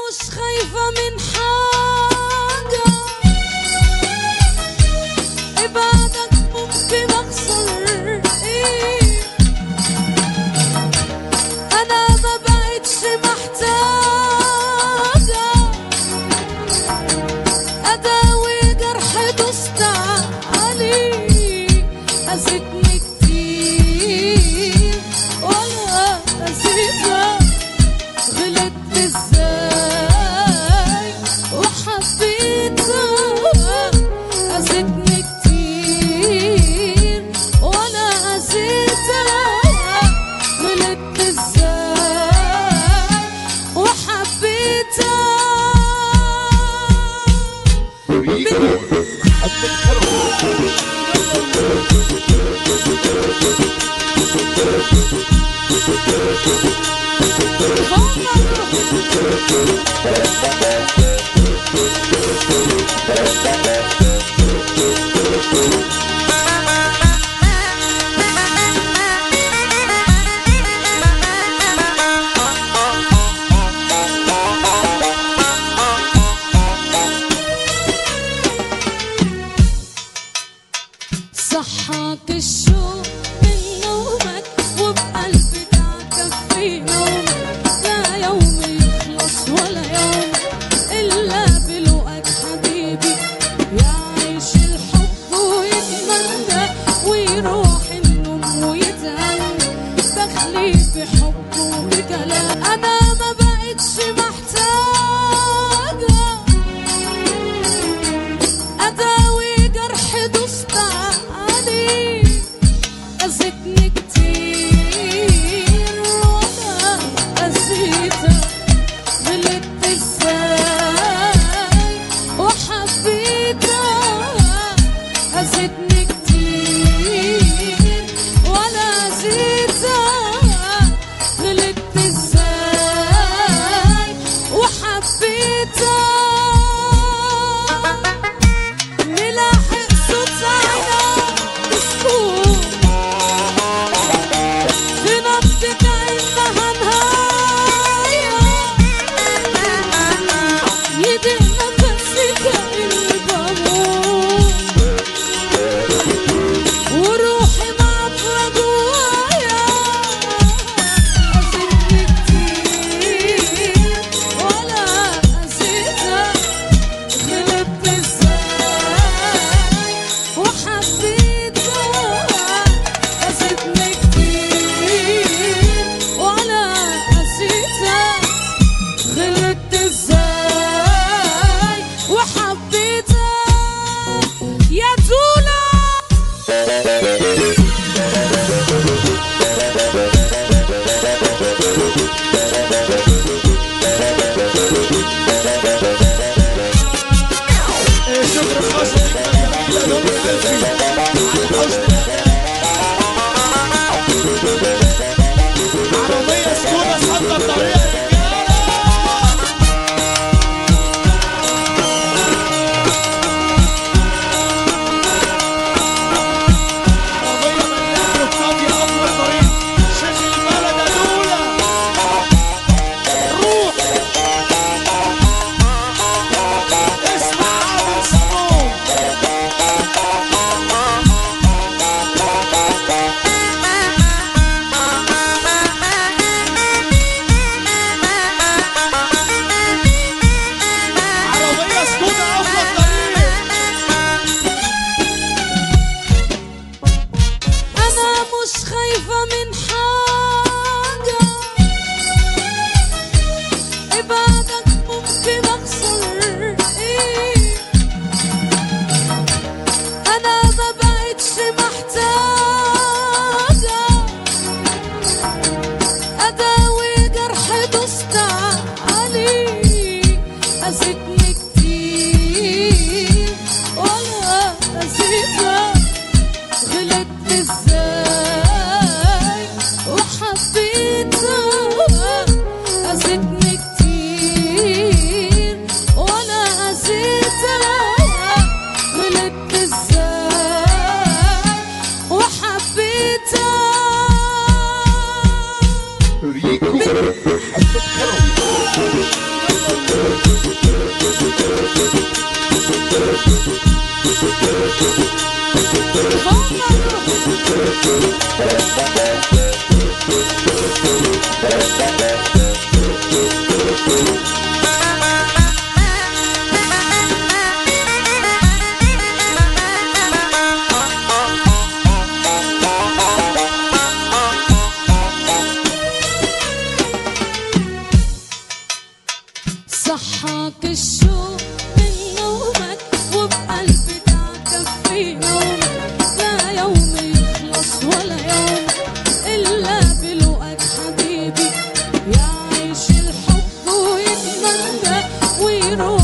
مش خايفة من حاجة ابعدك ممكن اخسر ايه انا ما بقتش محتاجة اداوي جرح دوست عليه اذيتني كتير ولا اذيتك غلطت ازاي وحبيتك اذيتني كتير ولا اذيتك غلطت ازاي وحبيتك صحاك الشوق من نومك وبقلبي تعكفي نومك لا يوم يخلص ولا يوم إلا بلقاك حبيبي يعيش الحب ويتمنى ويروح النوم ويتهنى دخلي في حب وبكلام أنا ما بقتش محتاجة أداوي جرح دوست عليه أذيتني كتير وأنا أذيتك غلطت إزاي وحبيتك أذيتني كتير ولا أذيتك غلطت إزاي وحبيتك نلاحق صوت عينك بسكوت في نبضة عينها نهاية يدق نفسي كأني بموت وروحي معبرة جوايا أذيتني كتير ولا أذيتك غلبت ازاي وحبيتك أذيتني كتير ولا أذيتك غلبت ازاي وحبيتك يا دولا شكرا حسن عربية سكوتة صدى الطريق عربية مليانة وفاضية أفضل طريق شيخ البلد الأولى روح اسمع عامل صابون عربية سكوتة أفضل طريق أنا مش خايفة من حاجة ابعدك ممكن أخسر إيه أنا ما بقتش محتاجة أداوي جرح دوست عليه أذيتني كتير ولا أذيتك غلطت ازاي وحبيتك اذيتني كتير ولا اذيتك غلطت ازاي وحبيتك ريكو محمد خلوي صحاك الشوق من نومك وبقلبي تعكفي نومك لا يوم يخلص ولا يوم إلا بلقاك حبيبي يعيش الحب ويتمنى ويروح